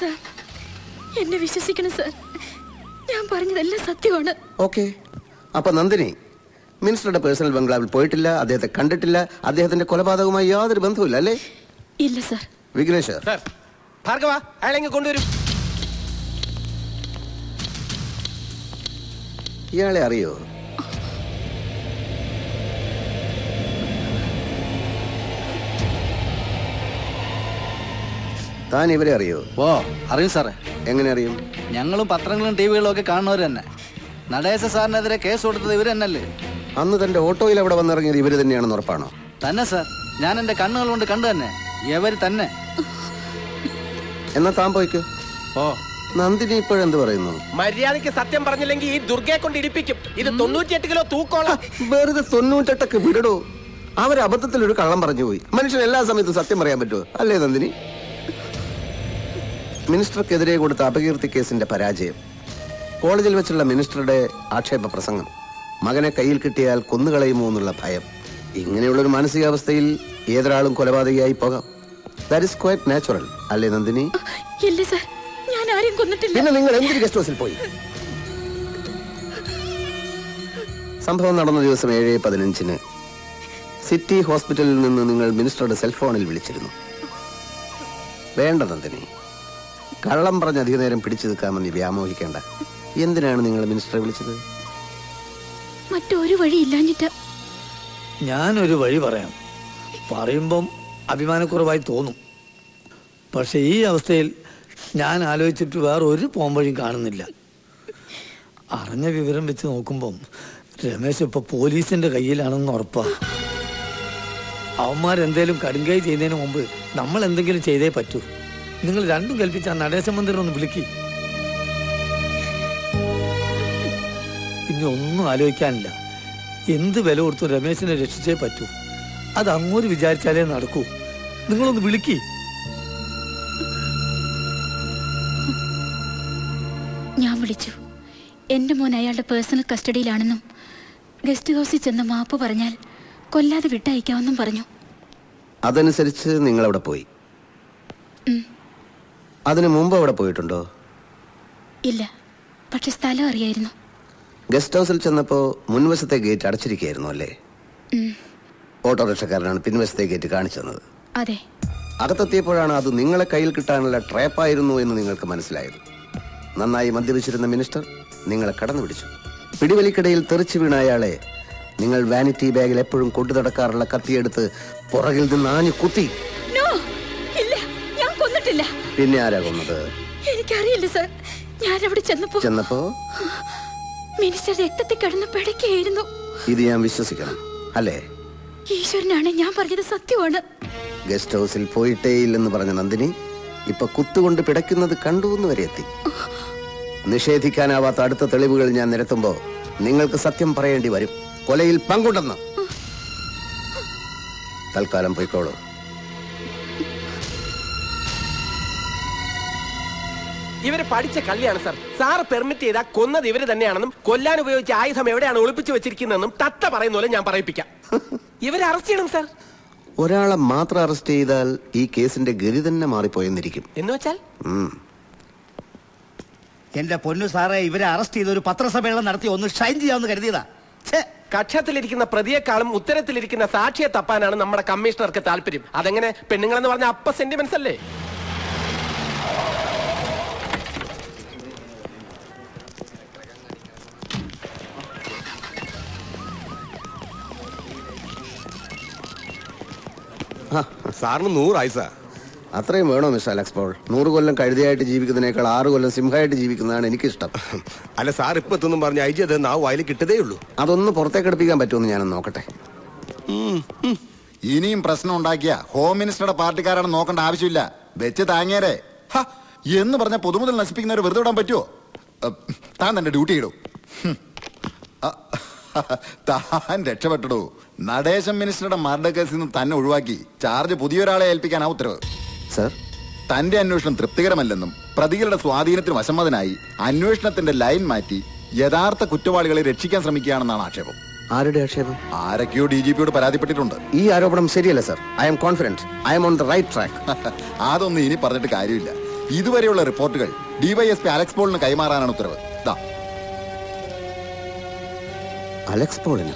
Sir എന്നെ വിശ്വസിക്കണം sir ഞാൻ പറഞ്ഞതെല്ലാം സത്യമാണ് ഓക്കെ അപ്പൊ നന്ദിനി മിനിസ്റ്ററുടെ പേഴ്സണൽ ബംഗ്ലാവിൽ പോയിട്ടില്ല അദ്ദേഹത്തെ കണ്ടിട്ടില്ല അദ്ദേഹത്തിന്റെ കൊലപാതകവുമായി യാതൊരു ബന്ധവുമില്ല അല്ലേ ഇല്ല സാർ വിഘ്നേഷ് സാർ ഭാർഗവ അയാളെങ്ങ് കൊണ്ടുവരും ഇയാളെ അറിയോ താൻ ഇവരെ അറിയോ ഓ അറിയും സാറേ എങ്ങനെ അറിയും ഞങ്ങളും പത്രങ്ങളും ടി വികളും ഒക്കെ കാണുന്നവർ തന്നെ നടേശ സാറിനെതിരെ കേസ് കൊടുത്തത് ഇവർ തന്നെയല്ലേ അന്ന് തന്റെ ഓട്ടോയിൽ അവിടെ വന്നിറങ്ങിയത് ഇവര് തന്നെയാണെന്ന് ഉറപ്പാണോ തന്നെ സാർ ഞാൻ എന്റെ കണ്ണുകൾ കൊണ്ട് കണ്ടു തന്നെ ഇവർ തന്നെ എന്നാ താൻ പോയിക്കോ ഓ നന്ദിനി ഇപ്പോഴെന്ത് പറയുന്നു മര്യാദയ്ക്ക് സത്യം പറഞ്ഞില്ലെങ്കിൽ ഈ ദുർഗയെ കൊണ്ട് ഇടിപ്പിക്കും ഇത് തൊണ്ണൂറ്റിയെട്ട് കിലോ തൂക്കോളം വെറുതെ തൊണ്ണൂറ്റെട്ടൊക്കെ വിടടോ അവർ അബദ്ധത്തിൽ ഒരു കള്ളം പറഞ്ഞു പോയി മനുഷ്യൻ എല്ലാ സമയത്തും സത്യം പറയാൻ പറ്റുമോ അല്ലേ നന്ദിനി മിനിസ്റ്റർക്കെതിരെ കൊടുത്ത അപകീർത്തി കേസിന്റെ പരാജയം കോളേജിൽ വെച്ചുള്ള മിനിസ്റ്ററുടെ ആക്ഷേപ പ്രസംഗം മകനെ കയ്യിൽ കിട്ടിയാൽ കൊന്നുകളയുമോ എന്നുള്ള ഭയം ഇങ്ങനെയുള്ളൊരു മാനസികാവസ്ഥയിൽ ഏതൊരാളും കൊലപാതകയായി പോകാം ദാറ്റ് ഇസ് ക്വൈറ്റ് നാച്ചുറൽ അല്ലേ നന്ദിനി ഇല്ല സാർ ഞാൻ ആരെയും കൊന്നിട്ടില്ല പിന്നെ നിങ്ങൾ എന്തിന് ഗസ്റ്റ് ഹൗസിൽ പോയി സംഭവം നടന്ന ദിവസം ഏഴ് പതിനഞ്ചിന് സിറ്റി ഹോസ്പിറ്റലിൽ നിന്ന് നിങ്ങൾ മിനിസ്റ്ററുടെ സെൽഫോണിൽ വിളിച്ചിരുന്നു വേണ്ട നന്ദിനി കള്ളം പറഞ്ഞ് അധിക നേരം പിടിച്ചു നിൽക്കാമെന്ന് വ്യാമോഹിക്കേണ്ട എന്തിനാണ് നിങ്ങൾ മിനിസ്റ്ററെ വിളിച്ചത് മറ്റൊരു വഴി ഇല്ലാഞ്ഞിട്ട് ഞാനൊരു വഴി പറയാം പറയുമ്പം അഭിമാനക്കുറവായി തോന്നും പക്ഷെ ഈ അവസ്ഥയിൽ ഞാൻ ആലോചിച്ചിട്ട് വേറെ ഒരു പോംവഴിയും കാണുന്നില്ല അറിഞ്ഞ വിവരം വെച്ച് നോക്കുമ്പം രമേശ് ഇപ്പൊ പോലീസിന്റെ കയ്യിലാണെന്ന് ഉറപ്പാ അവന്മാരെന്തേലും കടുങ്കൈ ചെയ്യുന്നതിന് മുമ്പ് നമ്മൾ എന്തെങ്കിലും ചെയ്തേ പറ്റൂ നിങ്ങൾ രണ്ടും കൽപ്പിച്ച ആ നടേശ മന്ദിരം ഒന്ന് വിളിക്കി ഇനി ഒന്നും ആലോചിക്കാനില്ല എന്ത് വില കൊടുത്തു രമേശിനെ രക്ഷിച്ചേ പറ്റൂ അത് അങ്ങോട്ട് വിചാരിച്ചാലേ നടക്കൂ നിങ്ങളൊന്ന് വിളിക്കി ഞാൻ വിളിച്ചു എന്റെ മോൻ അയാളുടെ പേഴ്സണൽ കസ്റ്റഡിയിലാണെന്നും ഗസ്റ്റ് ഹൗസിൽ ചെന്ന് മാപ്പ് പറഞ്ഞാൽ കൊല്ലാതെ വിട്ടയക്കാമെന്നും പറഞ്ഞു അതനുസരിച്ച് നിങ്ങൾ അവിടെ പോയി അതിനു മുമ്പ് അവിടെ പോയിട്ടുണ്ടോ ഇല്ല പക്ഷെ സ്ഥലം അറിയായിരുന്നു ഗസ്റ്റ് ഹൗസിൽ ചെന്നപ്പോ മുൻവശത്തെ ഗേറ്റ് അടച്ചിരിക്കുകയായിരുന്നു അല്ലേ ഉം, ഓട്ടോറിക്ഷക്കാരനാണ് പിൻവശത്തെ ഗേറ്റ് കാണിച്ചു തന്നത് അതെ അകത്തെത്തിയപ്പോഴാണ് അത് നിങ്ങളെ കയ്യിൽ കിട്ടാനുള്ള ട്രാപ്പായിരുന്നു എന്ന് നിങ്ങൾക്ക് മനസ്സിലായത് നന്നായി മദ്യപിച്ചിരുന്ന മിനിസ്റ്റർ നിങ്ങളെ കടന്നു പിടിച്ചു പിടിവലിക്കിടയിൽ തെറിച്ചു വീണ അയാളെ നിങ്ങൾ വാനിറ്റി ബാഗിൽ എപ്പോഴും കൊണ്ടു നടക്കാറുള്ള കത്തിയെടുത്ത് പുറകിൽ നിന്ന് ആഞ്ഞു കുത്തി നോ ഇല്ല ഞാൻ കൊന്നിട്ടില്ല പിന്നെ ആരാ കൊന്നത് എനിക്കറിയില്ല സർ ഞാൻ അവിടെ ചെന്നപ്പോ ചെന്നപ്പോ മിനിസ്റ്റർ രക്തത്തിൽ കിടന്ന് പിടയ്ക്കായിരുന്നു ഇത് ഞാൻ വിശ്വസിക്കണം അല്ലേ ഈശ്വരനാണ് ഞാൻ പറഞ്ഞത് സത്യമാണ് ഗസ്റ്റ് ഹൗസിൽ പോയിട്ടേ ഇല്ലെന്ന് പറഞ്ഞ നന്ദിനി ഇപ്പൊ കുത്തുകൊണ്ട് പിടയ്ക്കുന്നത് കണ്ടു എന്ന് വരെ എത്തി നിഷേധിക്കാനാവാത്ത അടുത്ത തെളിവുകൾ ഞാൻ നിരത്തുമ്പോ നിങ്ങൾക്ക് സത്യം പറയേണ്ടി വരും കൊലയിൽ പങ്കുണ്ടെന്ന് തൽക്കാലം പോയിക്കോളൂ ഇവര് പഠിച്ച കള്ളിയാണ് സാർ സാറ് പെർമിറ്റ് ചെയ്താൽ കൊന്നത് ഇവര് തന്നെയാണെന്നും കൊല്ലാൻ ഉപയോഗിച്ച ആയുധം എവിടെയാണ് ഒളിപ്പിച്ചു വെച്ചിരിക്കുന്നതെന്നും തത്ത പറയുന്ന പോലെ ഞാൻ പറയിപ്പിക്കാം ഇവരെ അറസ്റ്റ് ചെയ്യണം സാർ ഒരാളെ മാത്രം അറസ്റ്റ് ചെയ്താൽ ഈ കേസിന്റെ ഗതി തന്നെ മാറിപ്പോയെന്നിരിക്കും എന്ന് വെച്ചാൽ ഉം. എന്റെ പൊന്നു സാറേ ഇവരെ അറസ്റ്റ് ചെയ്ത് ഒരു പത്രസമ്മേളനം നടത്തി ഒന്ന് ഷൈൻ ചെയ്യാമെന്ന് കരുതിയതാ ഛേ കക്ഷത്തിലിരിക്കുന്ന പ്രതിയെക്കാളും ഉത്തരത്തിലിരിക്കുന്ന സാക്ഷിയെ തപ്പാനാണ് നമ്മുടെ കമ്മീഷണർക്ക് താല്പര്യം അതെങ്ങനെ പെണ്ണുങ്ങളെന്ന് പറഞ്ഞ അപ്പ സെന്റിമെന്റ്സ് അല്ലേ സാറിന് നൂറായിസ അത്രയും വേണോ മിസ്റ്റർ അലക്സ് പോൾ നൂറ് കൊല്ലം കഴുതിയായിട്ട് ജീവിക്കുന്നതിനേക്കാൾ ആറ് കൊല്ലം സിംഹമായിട്ട് ജീവിക്കുന്നതാണ് എനിക്കിഷ്ടം അല്ല സാർ ഇപ്പൊ എത്തുന്നും പറഞ്ഞ ഐജി അത് നാവ് വായിൽ കിട്ടതേ ഉള്ളൂ അതൊന്ന് പുറത്തേക്ക് എടുപ്പിക്കാൻ പറ്റുമെന്ന് ഞാനൊന്ന് നോക്കട്ടെ ഇനിയും പ്രശ്നം ഉണ്ടാക്കിയ ഹോം മിനിസ്റ്ററുടെ പാർട്ടിക്കാരാണ് നോക്കേണ്ട ആവശ്യമില്ല വെച്ച് താങ്ങിയരെ ഹ, എന്ന് പറഞ്ഞ പൊതുമുതൽ നശിപ്പിക്കുന്നവർ വെറുതെ വിടാൻ പറ്റുമോ അ, താൻ തന്റെ ഡ്യൂട്ടി ഇടൂ ഹും. അ, താൻ രക്ഷപ്പെട്ടിടൂ നടേശൻ മിനിസ്റ്ററുടെ മർഡർ കേസിൽ നിന്ന് തന്നെ ഒഴിവാക്കി ചാർജ് പുതിയൊരാളെ ഏൽപ്പിക്കാനാ ഉത്തരവ് സർ തന്റെ അന്വേഷണം തൃപ്തികരമല്ലെന്നും പ്രതികളുടെ സ്വാധീനത്തിന് വശമ്മതനായി അന്വേഷണത്തിന്റെ ലൈൻ മാറ്റി യഥാർത്ഥ കുറ്റവാളികളെ രക്ഷിക്കാൻ ശ്രമിക്കുകയാണെന്നാണ് ആക്ഷേപം ആരുടെ ആക്ഷേപം ആരൊക്കെയോ ഡി ജി പിയോട് പരാതിപ്പെട്ടിട്ടുണ്ട് ഈ ആരോപണം ശരിയല്ല sir I'm confident I'm on the right track അതൊന്നും ഇനി പറഞ്ഞിട്ട് കാര്യമില്ല ഇതുവരെയുള്ള റിപ്പോർട്ടുകൾ ഡിവൈഎസ്പി അലക്സ് പോളിന് കൈമാറാനാണ് ഉത്തരവ് ദാ അലക്സ് പോളിന്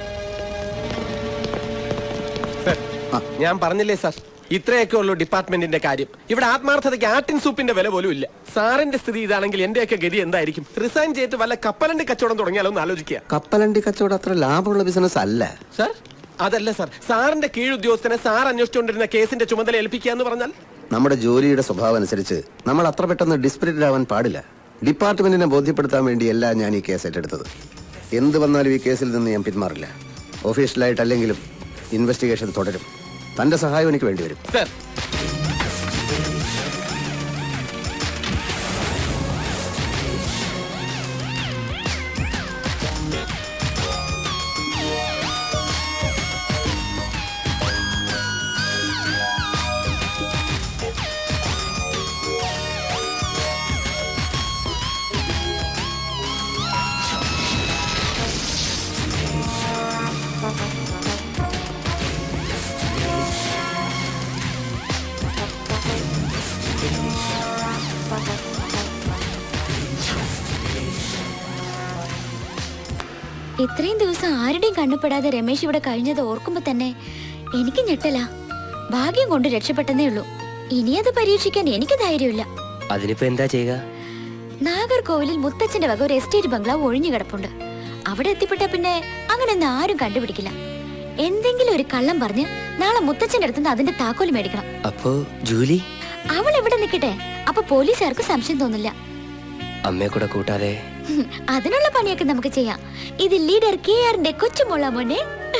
സർ ഞാൻ പറഞ്ഞില്ലേ സാർ ഇത്രയൊക്കെ ഉള്ളൂ ഡിപ്പാർട്ട്മെന്റിന്റെ കാര്യം ഇവിടെ ആത്മാർത്ഥതയ്ക്ക് ആട്ടിൻ സൂപ്പിന്റെ വില പോലും ഇല്ല സാറിന്റെ സ്ഥിതി ഇതാണെങ്കിൽ എന്റെയൊക്കെ ഗതി എന്തായിരിക്കും റിസൈൻ ചെയ്തിട്ട് വല്ല കപ്പലണ്ടി കച്ചവടം തുടങ്ങിയാലോ എന്ന് ആലോചിക്കുക കപ്പലണ്ടി കച്ചവടം അത്ര ലാഭമുള്ള ബിസിനസ് അല്ല സാർ അതല്ല സാർ സാറിന്റെ കീഴുദ്യോഗസ്ഥനെ സാർ അന്വേഷിച്ചുകൊണ്ടിരുന്ന കേസിന്റെ ചുമതല ഏൽപ്പിക്കുക എന്ന് പറഞ്ഞാൽ നമ്മുടെ ജോലിയുടെ സ്വഭാവം അനുസരിച്ച് നമ്മൾ അത്ര പെട്ടെന്ന് ഡിസ്പിരിറ്റഡ് ആവാൻ പാടില്ല ഡിപ്പാർട്ട്മെന്റിനെ ബോധ്യപ്പെടുത്താൻ വേണ്ടിയല്ല ഞാൻ ഈ കേസ് ഏറ്റെടുത്തത് എന്ത് വന്നാലും ഈ കേസിൽ നിന്ന് ഞാൻ പിന്മാറില്ല ഒഫീഷ്യലായിട്ടല്ലെങ്കിലും ഇൻവെസ്റ്റിഗേഷൻ തുടരും തന്റെ സഹായം എനിക്ക് വേണ്ടിവരും സാർ ഇത്രയും ദിവസം ആരുടെയും കണ്ണുപെടാതെ രമേശ് ഇവിടെ കഴിഞ്ഞത് ഓർക്കുമ്പോ തന്നെ എനിക്ക് ഞെട്ടല ഭാഗ്യം കൊണ്ട് രക്ഷപ്പെട്ടെന്നേ ഉള്ളൂ ഇനി അത് പരീക്ഷിക്കാൻ എനിക്ക് ധൈര്യമില്ല അതിനിപ്പോ എന്താ ചെയ്യുക നാഗർകോവിലിൽ മുത്തച്ഛന്റെ വക ഒരു എസ്റ്റേറ്റ് ബംഗ്ലാവ് ഒഴിഞ്ഞു കിടപ്പുണ്ട് അവിടെ എത്തിപ്പെട്ട പിന്നെ അങ്ങനെയൊന്നും ആരും കണ്ടുപിടിക്കില്ല എന്തെങ്കിലും ഒരു കള്ളം പറഞ്ഞ് നാളെ മുത്തച്ഛന്റെ അടുത്തുനിന്ന് അതിന്റെ താക്കോല് മേടിക്കണം അപ്പോ ജൂലി അവൾ എവിടെ നിൽക്കട്ടെ അപ്പൊ പോലീസുകാർക്ക് സംശയം തോന്നില്ല അമ്മയെ കൂടെ കൂട്ടാതെ ഹും, അതിനുള്ള പണിയൊക്കെ നമുക്ക് ചെയ്യാം ഇത് ലീഡർ കെ ആറിന്റെ കൊച്ചുമോള മോനെ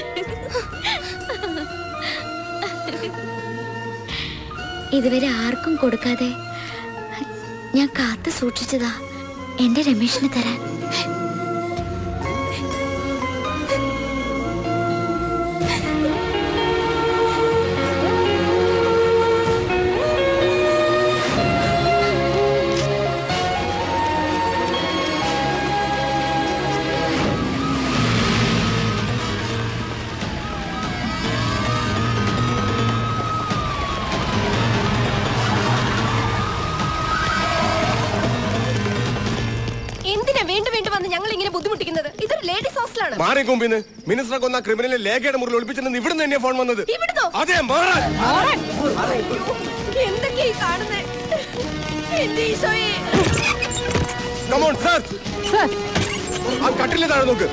ഇതുവരെ ആർക്കും കൊടുക്കാതെ ഞാൻ കാത്തു സൂക്ഷിച്ചതാ എന്റെ രമേശിന് തരാൻ എന്തിനാ വീണ്ടും വീണ്ടും വന്ന് ഞങ്ങൾ ഇങ്ങനെ ബുദ്ധിമുട്ടിക്കുന്നത് ഇതൊരു ലേഡീസ് ഹോസ്റ്റലാണ് മാറി കൊമ്പിന്ന് മിനിസ്റ്ററെ കൊന്ന ക്രിമിനലിനെ ലേഖയുടെ മുറിൽ ഒളിപ്പിച്ചെന്ന് ഇവിടുന്ന് തന്നെയാ ഫോൺ വന്നത് ഇവിടുന്നോ? അതെ മാറാൻ എന്തൊക്കെയാ ഈ കാണുന്നത് എന്റെ ഈശോയെ കമോൺ സാർ ആ കട്ടിലെ താഴെ നോക്ക്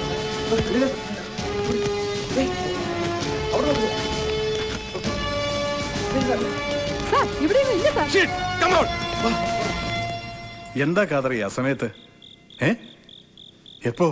Shit, come on. എന്താ കാതറി ആ സമയത്ത് ഏ എപ്പോ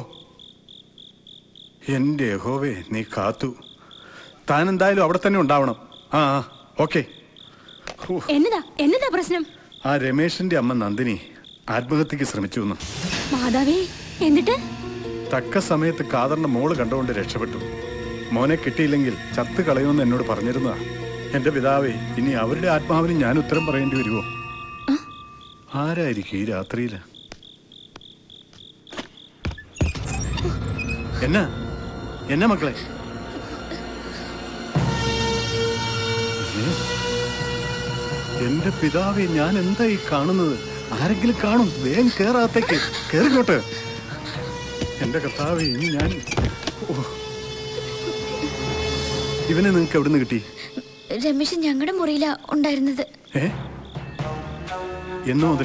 എന്റെ യഹോവേ നീ കാത്തു താൻ എന്തായാലും അവിടെ തന്നെ ഉണ്ടാവണം ആ ഓക്കെ എന്നതാ എന്നതാ പ്രശ്നം ആ രമേശിന്റെ അമ്മ നന്ദിനി ആത്മഹത്യക്ക് ശ്രമിച്ചു എന്ന് മാതാവേ എന്നിട്ട് തക്ക സമയത്ത് കാതറിന്റെ മോള് കണ്ടുകൊണ്ട് രക്ഷപ്പെട്ടു മോനെ കിട്ടിയില്ലെങ്കിൽ ചത്ത് കളയുമെന്ന് എന്നോട് പറഞ്ഞിരുന്നതാ എന്റെ പിതാവേ ഇനി അവരുടെ ആത്മാവിന് ഞാൻ ഉത്തരം പറയേണ്ടി വരുമോ ആരായിരിക്കും ഈ രാത്രിയില് എന്നാ എന്നാ മക്കളെ ഏ? എന്റെ പിതാവെ ഞാൻ എന്താ ഈ കാണുന്നത് ആരെങ്കിലും കാണും വേഗം കേറാത്തേക്ക് കേറിക്കോട്ടെ എന്റെ കർത്താവെ ഇനി ഞാൻ ഓ. ഇവനെ നിങ്ങൾക്ക് എവിടുന്ന് കിട്ടി രമേശ് ഞങ്ങളുടെ മുറിയിലാ ഉണ്ടായിരുന്നത് ഏ എന്നു മുതൽ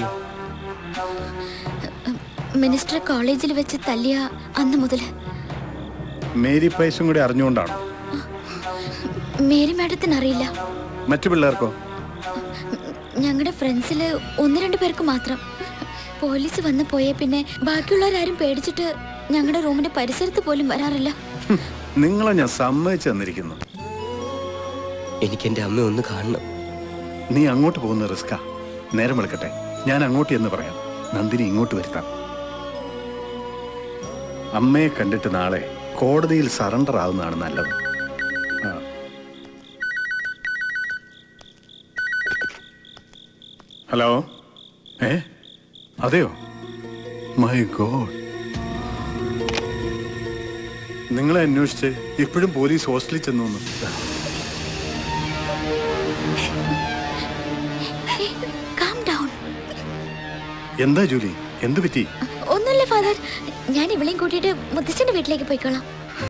മിനിസ്റ്റർ കോളേജിൽ വെച്ച് തല്ലിയ അന്ന് മുതൽ മേരി പൈസും കൂടി അറിഞ്ഞുകൊണ്ടാണോ മേരി മാഡത്തിന് അറിയില്ല മറ്റു പിള്ളേർക്കോ ഞങ്ങളുടെ ഫ്രണ്ട്സില് ഒന്ന് രണ്ട് പേർക്ക് മാത്രം പോലീസ് വന്ന് പോയ പിന്നെ ബാക്കിയുള്ളവരാരും പേടിച്ചിട്ട് ഞങ്ങളുടെ റൂമിന്റെ പരിസരത്ത് പോലും വരാറില്ല ഹും, നിങ്ങളെ ഞാൻ സമ്മതിച്ചു തന്നിരിക്കുന്നു എനിക്ക് എന്റെ അമ്മ ഒന്ന് കാണണം നീ അങ്ങോട്ട് പോകുന്ന റിസ്കാ നേരം വെളുക്കട്ടെ ഞാൻ അങ്ങോട്ട് എന്ന് പറയാം നന്ദിനി ഇങ്ങോട്ട് വരുത്താം അമ്മയെ കണ്ടിട്ട് നാളെ കോടതിയിൽ സറണ്ടർ ആവുന്നതാണ് നല്ലത് ആ. ഹലോ ഏ അതെയോ മൈ ഗോഡ് നിങ്ങളെ അന്വേഷിച്ച് ഇപ്പോഴും പോലീസ് ഹോസ്റ്റലിൽ ചെന്നു എന്ന്. കാം ഡൗൺ എന്താ ജൂലി എന്ത് പറ്റി ഒന്നുമില്ല ഫാദർ ഞാൻ ഇവളെയും കൂട്ടിയിട്ട് മുത്തച്ഛന്റെ വീട്ടിലേക്ക് പോയിക്കോളാം